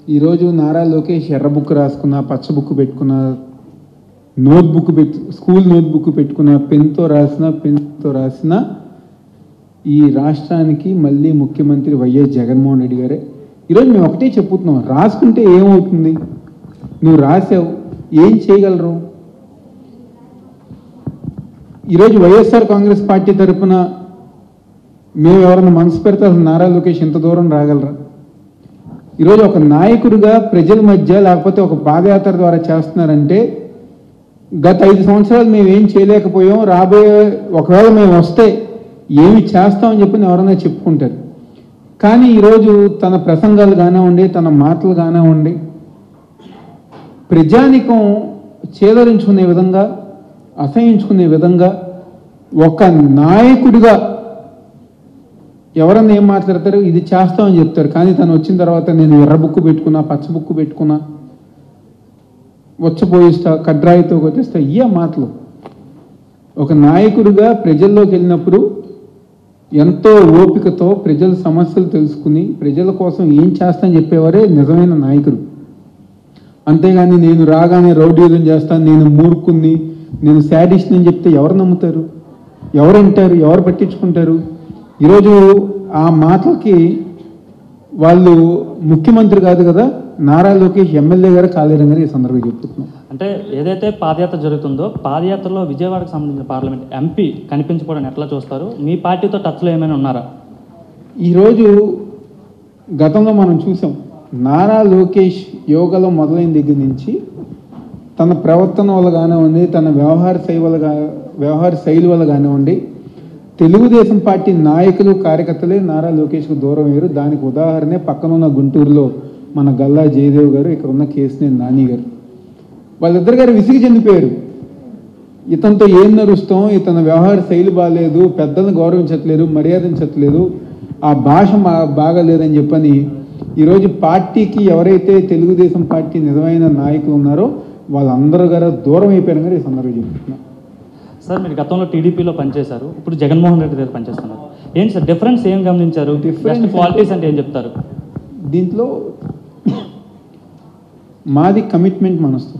ఈరోజు నారా లోకేష్ ఎర్ర బుక్ రాసుకున్న పచ్చ బుక్ పెట్టుకున్న నోట్ బుక్ పెట్టు స్కూల్ నోట్ బుక్ పెట్టుకున్న పెన్తో రాసిన పెన్తో రాసిన ఈ రాష్ట్రానికి మళ్ళీ ముఖ్యమంత్రి వైఎస్ జగన్మోహన్ రెడ్డి గారే ఈరోజు మేము ఒకటే చెప్పుతున్నాం రాసుకుంటే ఏమవుతుంది నువ్వు రాసావు ఏం చేయగలరు ఈరోజు వైఎస్ఆర్ కాంగ్రెస్ పార్టీ తరఫున మేము ఎవరైనా మనసు పెడితే అసలు నారా లోకేష్ ఇంత దూరం రాగలరా ఈరోజు ఒక నాయకుడిగా ప్రజల మధ్య లేకపోతే ఒక పాదయాత్ర ద్వారా చేస్తున్నారంటే గత ఐదు సంవత్సరాలు మేము ఏం చేయలేకపోయాం రాబోయే ఒకవేళ మేము వస్తే ఏమి చేస్తామని చెప్పి ఎవరైనా చెప్పుకుంటారు కానీ ఈరోజు తన ప్రసంగాలు కానివ్వండి తన మాటలు కానివ్వండి ప్రజానికం చేదరించుకునే విధంగా అసహించుకునే విధంగా ఒక నాయకుడిగా ఎవరన్నా ఏం మాట్లాడతారు ఇది చేస్తామని చెప్తారు కానీ తను వచ్చిన తర్వాత నేను ఎర్ర బుక్కు పెట్టుకున్నా పచ్చ బుక్కు పెట్టుకున్నా వచ్చపోయిస్తా కడ్రాయితో కొట్టేస్తా ఇయ్య మాటలు ఒక నాయకుడిగా ప్రజల్లోకి వెళ్ళినప్పుడు ఎంతో ఓపికతో ప్రజల సమస్యలు తెలుసుకుని ప్రజల కోసం ఏం చేస్తానని చెప్పేవారే నిజమైన నాయకుడు అంతేగాని నేను రాగానే రౌడీజం చేస్తాను నేను మూర్ఖుని నేను శాడిస్ట్ అని చెప్తే ఎవరు నమ్ముతారు ఎవరు వింటారు ఎవరు పట్టించుకుంటారు ఈరోజు ఆ మాటలకి వాళ్ళు ముఖ్యమంత్రి కాదు కదా నారా లోకేష్ ఎమ్మెల్యే గారు కాలేరని గారు ఈ సందర్భంగా చెప్తున్నాం అంటే ఏదైతే పాదయాత్ర జరుగుతుందో పాదయాత్రలో విజయవాడకు సంబంధించిన పార్లమెంట్ ఎంపీ కనిపించకపోవడం ఎట్లా చూస్తారు మీ పార్టీతో టచ్లో ఏమైనా ఉన్నారా ఈరోజు గతంలో మనం చూసాం నారా లోకేష్ యోగాలో మొదలైన దగ్గర నుంచి తన ప్రవర్తన వల్ల కానివ్వండి తన వ్యవహార శైలి వల్ల కా- వ్యవహార శైలి వల్ల కానివ్వండి తెలుగుదేశం పార్టీ నాయకులు కార్యకర్తలే నారా లోకేష్కు దూరం అయ్యారు దానికి ఉదాహరణే పక్కనున్న గుంటూరులో మన గల్లా జయదేవ్ గారు ఇక్కడ ఉన్న కేసినేని నాని గారు వాళ్ళిద్దరు గారు విసిగి చెందిపోయారు ఇతనితో ఏం నరుస్తాం ఇతని వ్యవహార శైలి బాగాలేదు పెద్దలను గౌరవించట్లేదు మర్యాదించట్లేదు ఆ భాష మా బాగాలేదని చెప్పని ఈరోజు పార్టీకి ఎవరైతే తెలుగుదేశం పార్టీ నిజమైన నాయకులు ఉన్నారో వాళ్ళందరూ గారు దూరం అయిపోయారు గారు ఈ సందర్భంగా చెప్తున్నా సార్ మీరు గతంలో టీడీపీలో పనిచేశారు ఇప్పుడు జగన్మోహన్ రెడ్డి దగ్గర పనిచేస్తున్నారు ఏంటి సార్ డిఫరెన్స్ ఏం గమనించారు Difference బెస్ట్ క్వాలిటీస్ అంటే ఏం చెప్తారు దీంట్లో మాది కమిట్మెంట్ మనస్తత్వం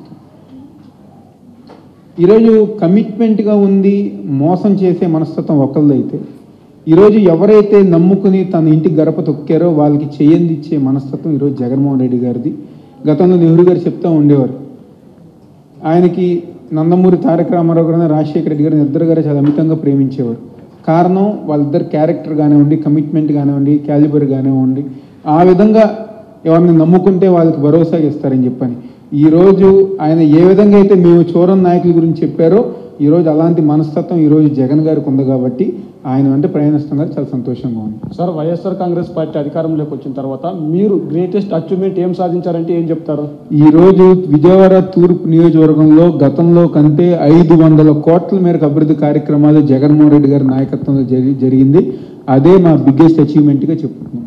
ఈరోజు కమిట్మెంట్గా ఉంది మోసం చేసే మనస్తత్వం ఒకళ్ళైతే ఈరోజు ఎవరైతే నమ్ముకుని తన ఇంటి గడప తొక్కారో వాళ్ళకి చేయందిచ్చే మనస్తత్వం ఈరోజు జగన్మోహన్ రెడ్డి గారిది గతంలో నెహ్రూ గారు చెప్తూ ఉండేవారు ఆయనకి నందమూరి తారక రామారావు గారు రాజశేఖర రెడ్డి గారిని ఇద్దరు గారు చాలా అమితంగా ప్రేమించేవారు కారణం వాళ్ళిద్దరు క్యారెక్టర్ కానివ్వండి కమిట్మెంట్ కానివ్వండి క్యాలిబర్ కానివ్వండి ఆ విధంగా ఎవరిని నమ్ముకుంటే వాళ్ళకి భరోసా ఇస్తారని చెప్పని ఈరోజు ఆయన ఏ విధంగా అయితే మేము చోరం నాయకుల గురించి చెప్పారో ఈరోజు అలాంటి మనస్తత్వం ఈరోజు జగన్ గారికి ఉంది కాబట్టి ఆయన వెంట ప్రయాణిస్తాం గారు చాలా సంతోషంగా ఉంది సార్ వైఎస్ఆర్ కాంగ్రెస్ పార్టీ అధికారంలోకి వచ్చిన తర్వాత మీరు గ్రేటెస్ట్ అచీవ్మెంట్ ఏం సాధించారంటే ఏం చెప్తారు ఈ రోజు విజయవాడ తూర్పు నియోజకవర్గంలో గతంలో కంటే ఐదు వందల కోట్ల మేరకు అభివృద్ధి కార్యక్రమాలు జగన్మోహన్ రెడ్డి గారి నాయకత్వంలో జరి జరిగింది అదే మా బిగ్గెస్ట్ అచీవ్మెంట్గా చెప్తున్నాం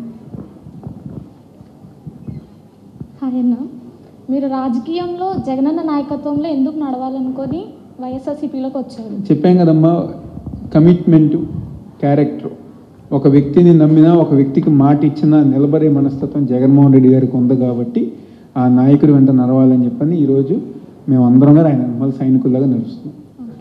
హాయ్ అన్న మీరు రాజకీయంలో జగనన్న నాయకత్వంలో ఎందుకు నడవాలనుకొని వైఎస్ఆర్సీపీలోకి వచ్చారు చెప్పాం కదమ్మా కమిట్మెంట్ క్యారెక్టర్ ఒక వ్యక్తిని నమ్మినా ఒక వ్యక్తికి మాట ఇచ్చినా నిలబడే మనస్తత్వం జగన్మోహన్ రెడ్డి గారికి ఉంది కాబట్టి ఆ నాయకుడి వెంట నడవాలని చెప్పని ఈరోజు మేము అందరం గారు ఆయన వెనకాల సైనికుల్లాగా నడుస్తున్నాం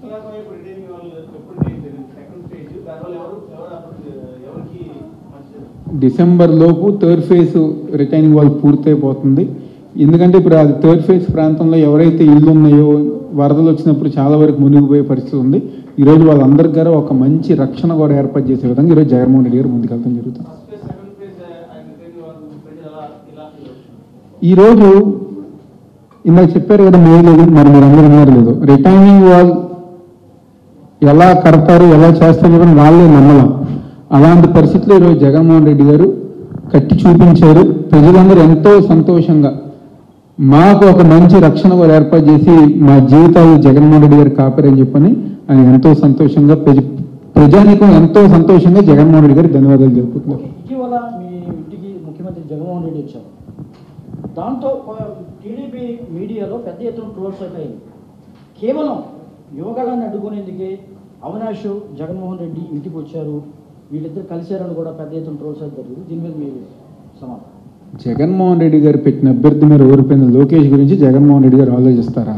డిసెంబర్ లోపు థర్డ్ ఫేజ్ రిటైనింగ్ వాల్ పూర్తయిపోతుంది ఎందుకంటే ఇప్పుడు అది థర్డ్ ఫేజ్ ప్రాంతంలో ఎవరైతే ఇల్లు ఉన్నాయో వరదలు వచ్చినప్పుడు చాలా వరకు మునిగిపోయే పరిస్థితి ఉంది ఈరోజు వాళ్ళందరికీ గారు ఒక మంచి రక్షణ కూడా ఏర్పాటు చేసే విధంగా ఈరోజు జగన్మోహన్ రెడ్డి గారు ముందుకెళ్తాం జరుగుతుంది ఈరోజు ఇందాక చెప్పారు కదా మీరు లేదు మరి మీరు అందరూ ఉన్నారు లేదు రిటైనింగ్ వాల్ ఎలా కడతారు ఎలా చేస్తారు చెప్పని వాళ్ళే నమ్మలం అలాంటి పరిస్థితుల్లో ఈరోజు జగన్మోహన్ రెడ్డి గారు కట్టి చూపించారు ప్రజలందరూ ఎంతో సంతోషంగా మాకు ఒక మంచి రక్షణ కూడా ఏర్పాటు చేసి మా జీవితాలు జగన్మోహన్ రెడ్డి గారు కాపారని చెప్పని ఆయన ఎంతో సంతోషంగా ప్రజ ప్రజానికం ఎంతో సంతోషంగా జగన్మోహన్ రెడ్డి గారికి ధన్యవాదాలు జరుపుతున్నారు ఇటీవల మీ ఇంటికి ముఖ్యమంత్రి జగన్మోహన్ రెడ్డి వచ్చారు దాంతో టీడీపీ మీడియాలో పెద్ద ఎత్తున ట్రోల్స్ అయిపోయింది కేవలం యువగళాన్ని అడ్డుకునేందుకే అవినాష్ జగన్మోహన్ రెడ్డి ఇంటికి వచ్చారు వీళ్ళిద్దరు కలిశారని కూడా పెద్ద ఎత్తున ట్రోల్స్ అయితే జరిగింది దీని మీద మీరు సమాధానం జగన్మోహన్ రెడ్డి గారు పెట్టిన అభ్యర్థి మీద ఓడిపోయిన లోకేష్ గురించి జగన్మోహన్ రెడ్డి గారు ఆలోచిస్తారా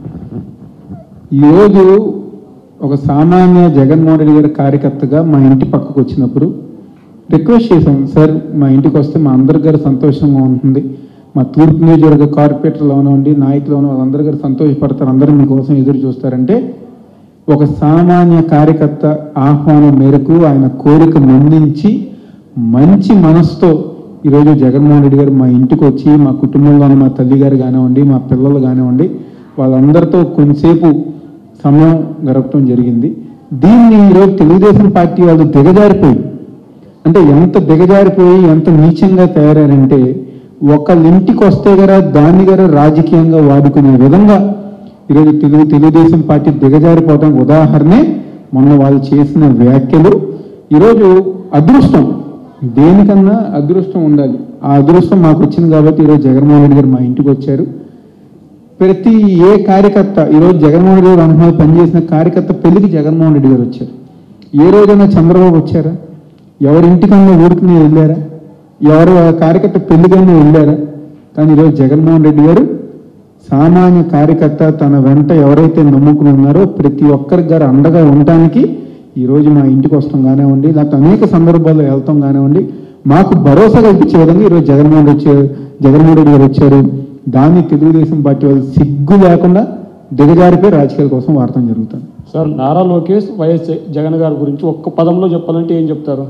ఈరోజు ఒక సామాన్య జగన్మోహన్ రెడ్డి గారి కార్యకర్తగా మా ఇంటి పక్కకు వచ్చినప్పుడు రిక్వెస్ట్ చేశాం సార్ మా ఇంటికి వస్తే మా అందరి గారు సంతోషంగా ఉంటుంది మా తూర్పు నియోజకవర్గ కార్పొరేటర్లు అవనివ్వండి నాయకులు అవనివ్వండి వాళ్ళందరి గారు సంతోషపడతారు అందరూ మీకోసం ఎదురు చూస్తారంటే ఒక సామాన్య కార్యకర్త ఆహ్వానం మేరకు ఆయన కోరిక మన్నించి మంచి మనసుతో ఈరోజు జగన్మోహన్ రెడ్డి గారు మా ఇంటికి వచ్చి మా కుటుంబంలోని మా తల్లి గారు కానివ్వండి మా పిల్లలు కానివ్వండి వాళ్ళందరితో కొంతసేపు సమయం గడపడం జరిగింది దీన్ని ఈరోజు తెలుగుదేశం పార్టీ వాళ్ళు దిగజారిపోయి అంటే ఎంత దిగజారిపోయి ఎంత నీచంగా తయారారంటే ఒకళ్ళ ఇంటికి వస్తే గల దాన్ని గల రాజకీయంగా వాడుకునే విధంగా ఈరోజు తెలుగు తెలుగుదేశం పార్టీ దిగజారిపోవడానికి ఉదాహరణే మొన్న వాళ్ళు చేసిన వ్యాఖ్యలు ఈరోజు అదృష్టం దేనికన్నా అదృష్టం ఉండాలి ఆ అదృష్టం మాకు వచ్చింది కాబట్టి ఈరోజు జగన్మోహన్ రెడ్డి గారు మా ఇంటికి వచ్చారు ప్రతి ఏ కార్యకర్త ఈరోజు జగన్మోహన్ రెడ్డి గారు అనుభవం పనిచేసిన కార్యకర్త పెళ్లికి జగన్మోహన్ రెడ్డి గారు వచ్చారు ఏ రోజైనా చంద్రబాబు వచ్చారా ఎవరి ఇంటికన్నా ఊరికి వెళ్ళారా ఎవరు ఆ కార్యకర్త పెళ్లికన్నా వెళ్ళారా కానీ ఈరోజు జగన్మోహన్ రెడ్డి గారు సామాన్య కార్యకర్త తన వెంట ఎవరైతే నమ్ముకుని ఉన్నారో ప్రతి ఒక్కరికి గారు అండగా ఉండటానికి ఈరోజు మా ఇంటికి వస్తాం కానివ్వండి లేకపోతే అనేక సందర్భాల్లో వెళ్తాం కానివ్వండి మాకు భరోసా కల్పించే విధంగా ఈరోజు జగన్మోహన్ రెడ్డి వచ్చారు జగన్మోహన్ రెడ్డి గారు వచ్చారు దాన్ని తెలుగుదేశం పార్టీ వాళ్ళు సిగ్గు లేకుండా దిగజారిపోయి రాజకీయాల కోసం వాడటం జరుగుతుంది సార్ నారా లోకేష్ వైఎస్ జగన్ గారి గురించి ఒక్క పదంలో చెప్పాలంటే ఏం చెప్తారు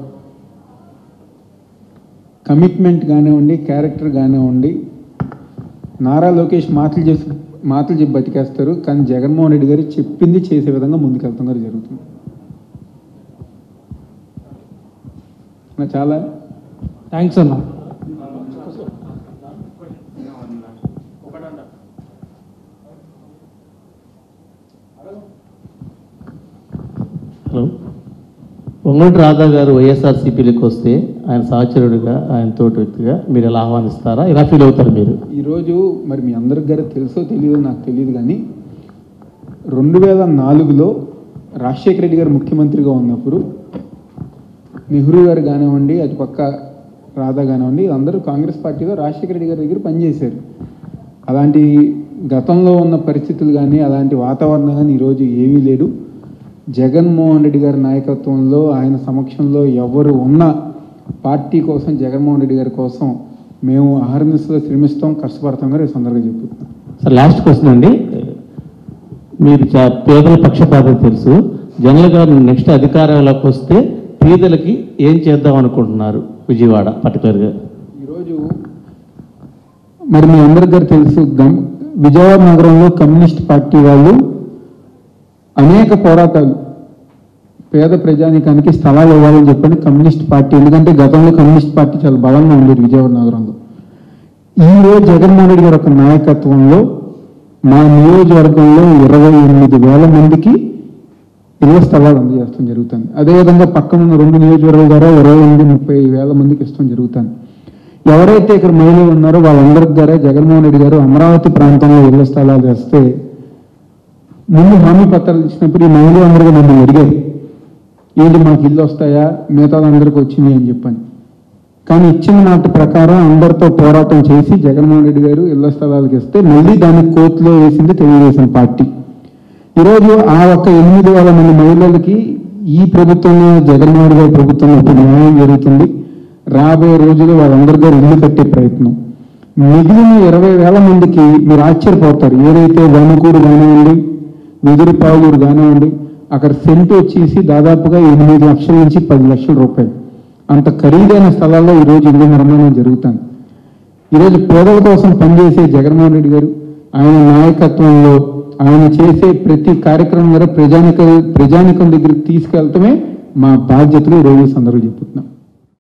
కమిట్మెంట్ కానివ్వండి క్యారెక్టర్ కానివ్వండి నారా లోకేష్ మాటలు చేసి మాటలు చెప్పి బతికేస్తారు కానీ జగన్మోహన్ రెడ్డి గారు చెప్పింది చేసే విధంగా ముందుకెళ్తాం గారు జరుగుతుంది నా చాలా థ్యాంక్స్ అన్న హలో పొంగటి రాధా గారు వైఎస్ఆర్సీపీలోకి వస్తే ఆయన సహచరుడిగా ఆయన తోటి వ్యక్తిగా మీరు ఎలా ఆహ్వానిస్తారా ఎలా ఫీల్ అవుతారు మీరు ఈరోజు మరి మీ అందరికి గారు తెలుసో తెలియదో నాకు తెలియదు కానీ రెండు వేల నాలుగులో రాజశేఖర రెడ్డి గారు ముఖ్యమంత్రిగా ఉన్నప్పుడు నెహ్రూ గారు కానివ్వండి అటు పక్క రాధా కానివ్వండి అందరూ కాంగ్రెస్ పార్టీలో రాజశేఖర రెడ్డి గారి దగ్గర పనిచేశారు అలాంటి గతంలో ఉన్న పరిస్థితులు కానీ అలాంటి వాతావరణం కానీ ఈరోజు ఏమీ లేడు జగన్మోహన్ రెడ్డి గారి నాయకత్వంలో ఆయన సమక్షంలో ఎవరు ఉన్నా పార్టీ కోసం జగన్మోహన్ రెడ్డి గారి కోసం మేము అహర్నిశలో శ్రమిస్తాం కష్టపడతాం గారు ఈ సందర్భంగా చెప్తున్నాం సార్ లాస్ట్ క్వశ్చన్ అండి మీరు చా- పేదల పక్షపాతం తెలుసు జనరల్ గారు నెక్స్ట్ అధికారంలోకి వస్తే పేదలకి ఏం చేద్దాం అనుకుంటున్నారు విజయవాడ పర్టికులర్గా ఈరోజు మరి మీ అందరికి గారు తెలుసు గమ్ విజయవాడ నగరంలో కమ్యూనిస్ట్ పార్టీ వాళ్ళు అనేక పోరాటాలు పేద ప్రజానికానికి స్థలాలు ఇవ్వాలని చెప్పని కమ్యూనిస్ట్ పార్టీ ఎందుకంటే గతంలో కమ్యూనిస్ట్ పార్టీ చాలా బలంగా ఉండేది విజయవాడ నగరంలో ఈ రోజు జగన్మోహన్ రెడ్డి గారి యొక్క నాయకత్వంలో మా నియోజకవర్గంలో ఇరవై ఎనిమిది వేల మందికి ఇళ్ల స్థలాలు అందజేస్తాం జరుగుతుంది అదేవిధంగా పక్కన ఉన్న రెండు నియోజకవర్గాల ద్వారా ఇరవై ఎనిమిది ముప్పై వేల మందికి ఇస్తాం జరుగుతుంది ఎవరైతే ఇక్కడ మహిళలు ఉన్నారో వాళ్ళందరికి ద్వారా జగన్మోహన్ రెడ్డి గారు అమరావతి ప్రాంతంలో ఇళ్ల స్థలాలు వేస్తే ముందు హామీ పత్రాలు ఇచ్చినప్పుడు ఈ మహిళలు అందరికీ నన్ను అడిగారు ఏంటి మాకు ఇల్లు వస్తాయా మిగతా అందరికి వచ్చింది అని చెప్పని కానీ ఇచ్చిన మాట ప్రకారం అందరితో పోరాటం చేసి జగన్మోహన్ రెడ్డి గారు ఇళ్ల స్థలాలకు ఇస్తే మళ్ళీ దాన్ని కోర్టులో వేసింది తెలుగుదేశం పార్టీ ఈరోజు ఆ ఒక్క ఎనిమిది వేల మంది మహిళలకి ఈ ప్రభుత్వంలో జగన్మోహన్ రెడ్డి గారి ప్రభుత్వంలో ఇప్పుడు న్యాయం జరుగుతుంది రాబోయే రోజుల్లో వాళ్ళందరి గారు ఇల్లు కట్టే ప్రయత్నం మిగిలిన ఇరవై వేల మందికి మీరు ఆశ్చర్యపోతారు ఏదైతే వణుకూరు కానివ్వండి వెదురుపావులూరు కానివ్వండి అక్కడ సెంటు వచ్చేసి దాదాపుగా ఎనిమిది లక్షల నుంచి పది లక్షల రూపాయలు అంత ఖరీదైన స్థలాల్లో ఈరోజు ఇల్లు నిర్మాణం జరుగుతుంది ఈరోజు పేదల కోసం పనిచేసే జగన్మోహన్ రెడ్డి గారు ఆయన నాయకత్వంలో ఆయన చేసే ప్రతి కార్యక్రమం ద్వారా ప్రజానిక ప్రజానికం దగ్గరికి తీసుకెళ్తమే మా బాధ్యతలు ఈరోజు ఈ సందర్భంగా చెప్తున్నాం